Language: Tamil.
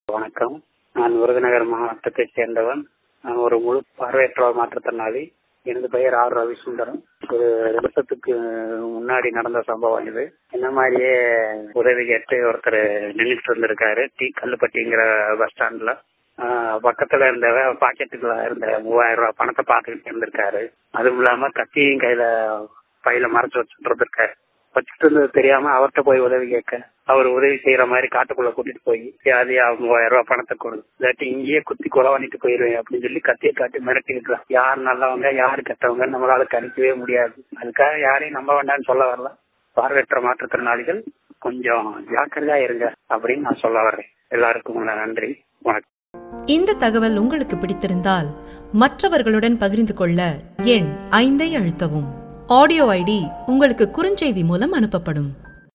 வணக்கம் நான் விருதுநகர் மாவட்டத்தைச் சேர்ந்தவன் நான் ஒரு முழு பார்வையற்றோர் மாற்றுத்திறனாளி எனது பெயர் ஆர் ரவிசுந்தரம் ஒரு ரெண்டு வருஷத்துக்கு முன்னாடி நடந்த சம்பவம் இது என்ன மாதிரியே உதவி கேட்டு ஒருத்தர் நின்றுட்டு இருந்திருக்காரு டி கல்லுப்பட்டிங்கிற பஸ் ஸ்டாண்ட்ல ஆஹ் பக்கத்துல இருந்த பாக்கெட்டுக்குள்ள இருந்த மூவாயிரம் ரூபாய் பணத்தை பார்த்துக்கிட்டு இருந்திருக்காரு அதுவும் இல்லாம கத்தியும் கையில பையில மறைச்சு வச்சுட்டு இருந்திருக்காரு வச்சுட்டு இருந்தது தெரியாம அவர்கிட்ட போய் உதவி கேட்க அவர் உதவி செய்யற மாதிரி காட்டுக்குள்ள கூட்டிட்டு போய் வியாதியா மூவாயிரம் ரூபாய் பணத்தை கொடு இல்லாட்டி இங்கேயே குத்தி கொலை பண்ணிட்டு போயிருவேன் அப்படின்னு சொல்லி கத்தியை காட்டி மிரட்டி இருக்கிறான் யார் நல்லவங்க யார் கெட்டவங்க நம்மளால கணிக்கவே முடியாது அதுக்காக யாரையும் நம்ப வேண்டாம்னு சொல்ல வரல பார்வையற்ற மாற்றுத்திறனாளிகள் கொஞ்சம் ஜாக்கிரதையா இருங்க அப்படின்னு நான் சொல்ல வர்றேன் எல்லாருக்கும் உள்ள நன்றி வணக்கம் இந்த தகவல் உங்களுக்கு பிடித்திருந்தால் மற்றவர்களுடன் பகிர்ந்து கொள்ள எண் ஐந்தை அழுத்தவும் ஆடியோ ஐடி உங்களுக்கு குறுஞ்செய்தி மூலம் அனுப்பப்படும்